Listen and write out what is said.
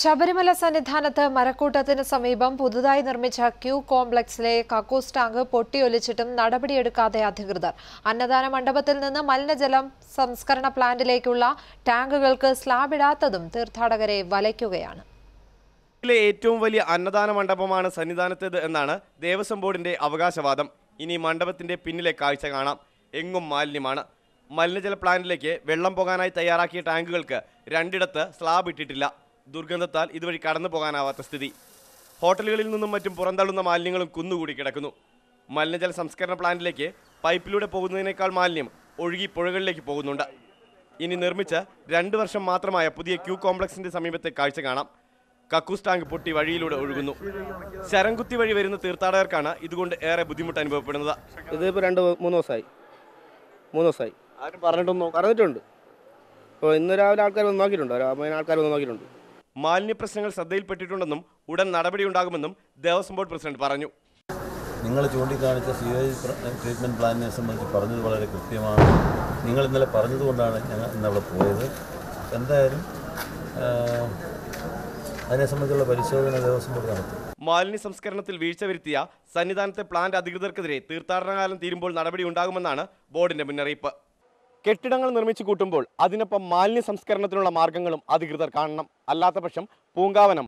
ശബരിമല സന്നിധാനത്ത് മരക്കൂട്ടത്തിന് സമീപം പുതുതായി നിർമ്മിച്ച ക്യൂ കോംപ്ലക്സിലെ കക്കൂസ് ടാങ്ക് പൊട്ടിയൊലിച്ചിട്ടും നടപടിയെടുക്കാതെ അധികൃതർ അന്നദാന മണ്ഡപത്തിൽ നിന്ന് മലിനജലം സംസ്കരണ പ്ലാന്റിലേക്കുള്ള ടാങ്കുകൾക്ക് സ്ലാബിടാത്തതും തീർത്ഥാടകരെ വലയ്ക്കുകയാണ് ിലെ ഏറ്റവും വലിയ അന്നദാന മണ്ഡപമാണ് സന്നിധാനത്തേത് എന്നാണ് ദേവസ്വം ബോർഡിന്റെ അവകാശവാദം ഇനി മണ്ഡപത്തിന്റെ പിന്നിലെ കാഴ്ച കാണാം എങ്ങും മാലിന്യമാണ് മലിനജല പ്ലാന്റിലേക്ക് വെള്ളം പോകാനായി തയ്യാറാക്കിയ ടാങ്കുകൾക്ക് രണ്ടിടത്ത് സ്ലാബ് ഇട്ടിട്ടില്ല ദുർഗന്ധത്താൽ ഇതുവഴി കടന്നു പോകാനാവാത്ത സ്ഥിതി ഹോട്ടലുകളിൽ നിന്നും മറ്റും പുറന്തള്ളുന്ന മാലിന്യങ്ങളും കുന്നുകൂടി കിടക്കുന്നു മലിനജല സംസ്കരണ പ്ലാന്റിലേക്ക് പൈപ്പിലൂടെ പോകുന്നതിനേക്കാൾ മാലിന്യം ഒഴുകി പുഴകളിലേക്ക് പോകുന്നുണ്ട് ഇനി നിർമ്മിച്ച് രണ്ട് വർഷം മാത്രമായ പുതിയ ക്യൂ കോംപ്ലക്സിന്റെ സമീപത്തെ കാഴ്ച കാണാം കക്കൂസ് ടാങ്ക് പൊട്ടി വഴിയിലൂടെ ഒഴുകുന്നു ശരംകുത്തി വഴി വരുന്ന തീർത്ഥാടകർക്കാണ് ഇതുകൊണ്ട് ഏറെ ബുദ്ധിമുട്ട് അനുഭവപ്പെടുന്നത് ഇതിപ്പോൾ രണ്ട് മൂന്ന് ദിവസമായി മൂന്ന് ദിവസമായി ആരും പറഞ്ഞിട്ടൊന്നും പറഞ്ഞിട്ടുണ്ട് ഇപ്പോൾ ഇന്ന് രാവിലെ ആൾക്കാർ വന്ന് നോക്കിയിട്ടുണ്ട് ഒരു അമ്പതിനായിരം ആൾക്കാർ വന്ന് നോക്കിയിട്ടുണ്ട് മാലിന്യ പ്രശ്നങ്ങൾ ശ്രദ്ധയിൽപ്പെട്ടിട്ടുണ്ടെന്നും ഉടൻ നടപടിയുണ്ടാകുമെന്നും ദേവസ്വം ബോർഡ് പ്രസിഡന്റ് പറഞ്ഞു നിങ്ങൾ ചൂണ്ടിക്കാണിച്ച സീവേജ് പ്ര- ട്രീറ്റ്മെൻറ്റ് പ്ലാനിനെ സംബന്ധിച്ച് പറഞ്ഞത് വളരെ കൃത്യമാണ് നിങ്ങൾ ഇന്നലെ പറഞ്ഞതുകൊണ്ടാണ് ഞങ്ങൾ ഇന്ന് അവിടെ പോയത് എന്തായാലും ആ, അതിനെ സംബന്ധിച്ചുള്ള പരിശോധന ദേവസ്വം ബോർഡ് നടത്തും മാലിന്യ സംസ്കരണത്തിൽ വീഴ്ച വരുത്തിയ സന്നിധാനത്തെ പ്ലാന്റ് അധികൃതർക്കെതിരെ തീർത്ഥാടനകാലം തീരുമ്പോൾ നടപടി ഉണ്ടാകുമെന്നാണ് ബോർഡിന്റെ മുന്നറിയിപ്പ് കെട്ടിടങ്ങൾ നിർമ്മിച്ചു കൂട്ടുമ്പോൾ അതിനൊപ്പം മാലിന്യ സംസ്കരണത്തിനുള്ള മാർഗങ്ങളും അധികൃതർ കാണണം അല്ലാത്ത പക്ഷം പൂങ്കാവനം